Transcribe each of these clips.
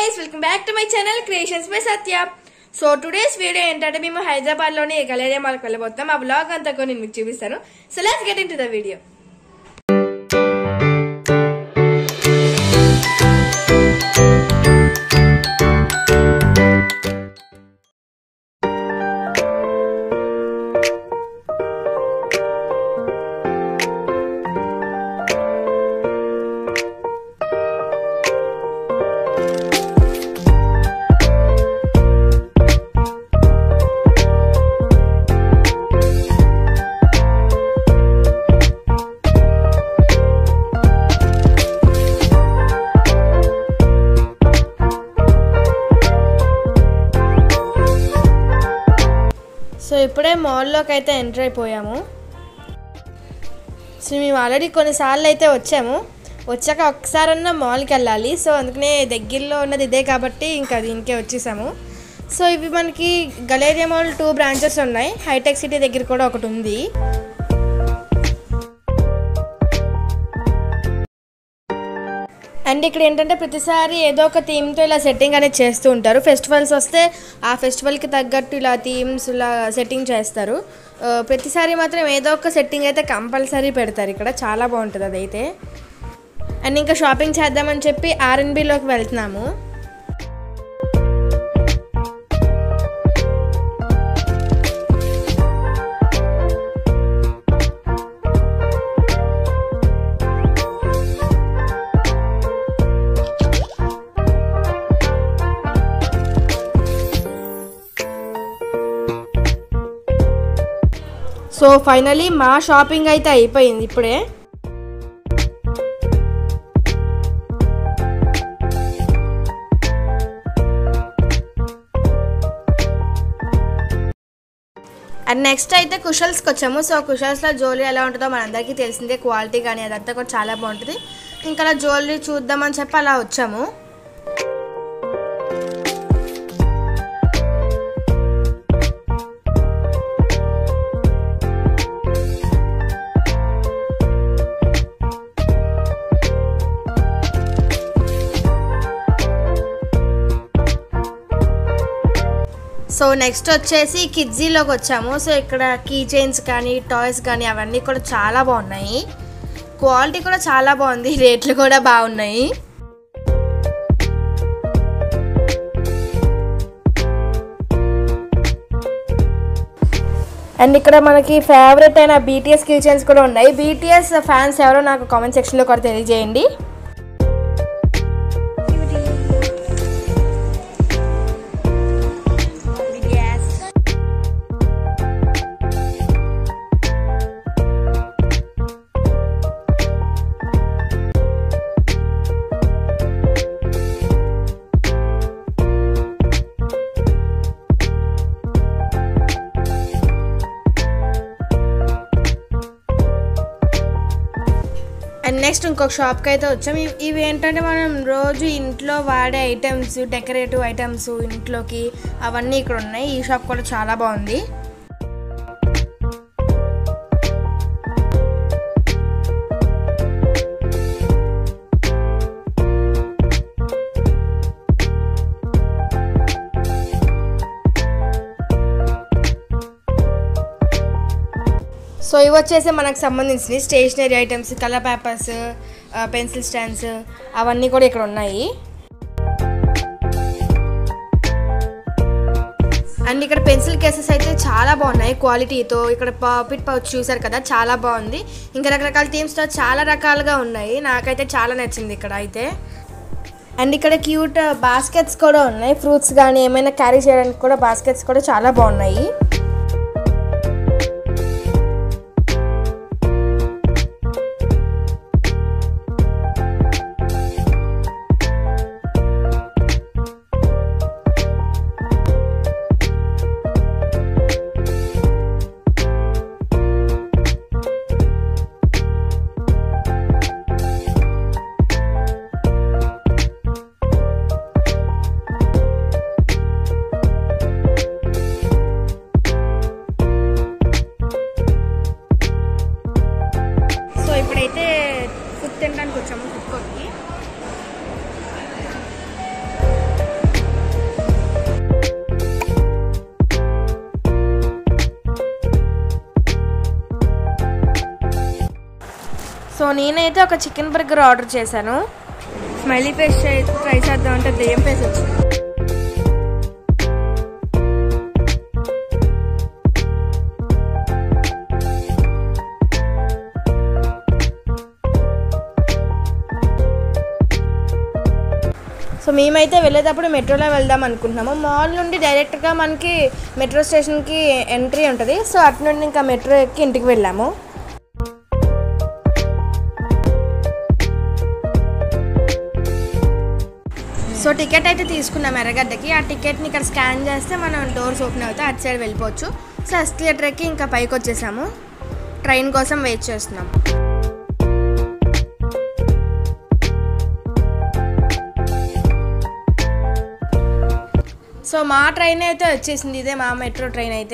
guys welcome back to my channel creations by Satya so today's video ఏంటంటే మేము హైదరాబాద్ లోని Galleria మాల్కి వెళ్ళబోతాం ఆ బ్లాగ్ అంతా కూడా నేను మీకు చూపిస్తాను so let's get into the video so ఇప్పుడే మాల్లోకి అయితే ఎంటర్ అయిపోయాము సో మేము ఆల్రెడీ కొన్నిసార్లు అయితే వచ్చాము వచ్చాక ఒక్కసారన్నా మాల్కి వెళ్ళాలి సో అందుకనే దగ్గరలో ఉన్నది ఇదే కాబట్టి ఇంకా దీనికే వచ్చేసాము సో ఇవి మనకి గలేరియా మాల్ టూ బ్రాంచెస్ ఉన్నాయి హైటెక్ సిటీ దగ్గర కూడా ఒకటి ఉంది అండ్ ఇక్కడ ఏంటంటే ప్రతిసారి ఏదో ఒక థీమ్తో ఇలా సెట్టింగ్ అనేది చేస్తూ ఉంటారు ఫెస్టివల్స్ వస్తే ఆ ఫెస్టివల్కి తగ్గట్టు ఇలా థీమ్స్ ఇలా సెట్టింగ్ చేస్తారు ఆ, ప్రతిసారి మాత్రం ఏదో ఒక సెట్టింగ్ అయితే కంపల్సరీ పెడతారు ఇక్కడ చాలా బాగుంటుంది అదైతే అండ్ ఇంకా షాపింగ్ చేద్దామని చెప్పి ఆర్ఎన్బిలోకి వెళ్తున్నాము సో ఫైనలీ మా షాపింగ్ అయితే అయిపోయింది ఇప్పుడే అండ్ నెక్స్ట్ అయితే కుషల్స్కి వచ్చాము సో కుషల్స్లో జ్యువెలరీ ఎలా ఉంటుందో మనందరికీ తెలిసిందే క్వాలిటీ కానీ అదంతా కూడా చాలా బాగుంటుంది ఇంకా అలా జ్యువెలరీ చూద్దామని చెప్పి అలా వచ్చాము సో నెక్స్ట్ వచ్చేసి కిడ్జీలోకి వచ్చాము సో ఇక్కడ కీ చైన్స్ కానీ టాయ్స్ కానీ అవన్నీ కూడా చాలా బాగున్నాయి క్వాలిటీ కూడా చాలా బాగుంది రేట్లు కూడా బాగున్నాయి అండ్ ఇక్కడ మనకి ఫేవరెట్ అయిన బీటీఎస్ కీ చైన్స్ కూడా ఉన్నాయి బీటీఎస్ ఫ్యాన్స్ ఎవరో నాకు కామెంట్ సెక్షన్లో కూడా తెలియజేయండి అండ్ నెక్స్ట్ ఇంకొక షాప్కి అయితే వచ్చాం ఇవి- ఇవి ఏంటంటే మనం రోజు ఇంట్లో వాడే ఐటమ్స్ డెకరేటివ్ ఐటమ్స్ ఇంట్లోకి అవన్నీ ఇక్కడ ఉన్నాయి ఈ షాప్ కూడా చాలా బాగుంది సో ఇవి వచ్చేసి మనకు సంబంధించినవి stationery items colour papers pencil stands అవన్నీ కూడా ఇక్కడ ఉన్నాయి అండ్ ఇక్కడ పెన్సిల్ కేసెస్ అయితే చాలా బాగున్నాయి క్వాలిటీతో ఇక్కడ పాపిట్ పౌచ్ చూసారు కదా చాలా బాగుంది ఇంకా రకరకాల థీమ్స్తో చాలా రకాలుగా ఉన్నాయి నాకైతే చాలా నచ్చింది ఇక్కడ అయితే అండ్ ఇక్కడ క్యూట్ బాస్కెట్స్ కూడా ఉన్నాయి ఫ్రూట్స్ కానీ ఏమైనా క్యారీ చేయడానికి కూడా బాస్కెట్స్ కూడా చాలా బాగున్నాయి నేనైతే ఒక చికెన్ బర్గర్ ఆర్డర్ చేశాను స్మైలీ ఫేస్ ట్రై చేద్దాం అంటే దెయ్యం ఫేస్ వచ్చింది సో మేమైతే వెళ్ళేటప్పుడు మెట్రోలో వెళ్దాం అనుకుంటున్నాము మాల్ నుండి డైరెక్ట్గా మనకి మెట్రో స్టేషన్కి ఎంట్రీ ఉంటుంది సో అటు నుండి ఇంకా మెట్రో ఎక్కి ఇంటికి వెళ్ళాము సో టికెట్ అయితే తీసుకున్నాం ఎర్రగడ్డకి ఆ టికెట్ని ఇక్కడ స్కాన్ చేస్తే మనం డోర్స్ ఓపెన్ అవుతాయి అటు సైడ్ వెళ్ళిపోవచ్చు సో ఎస్కలేటర్ ఎక్కి ఇంకా పైకి వచ్చేసాము ట్రైన్ కోసం వెయిట్ చేస్తున్నాం సో మా ట్రైన్ అయితే వచ్చేసింది ఇదే మా మెట్రో ట్రైన్ అయితే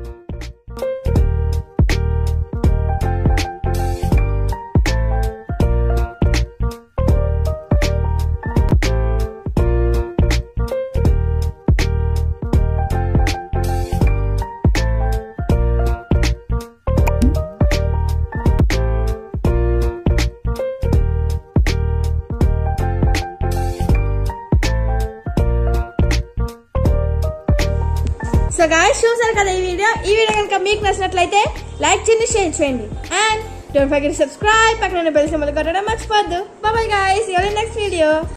సో గాయస్ చూసారు కదా ఈ వీడియో ఈ వీడియో కనుక మీకు నచ్చినట్లయితే లైక్ చేయండి షేర్ చేయండి అండ్ డోంట్ ఫర్గెట్ సబ్స్క్రైబ్ పక్కన బెల్ సింబల్ కొట్టడం మర్చిపోద్దు బాయ్ గాయస్ ఎవరి నెక్స్ట్ వీడియో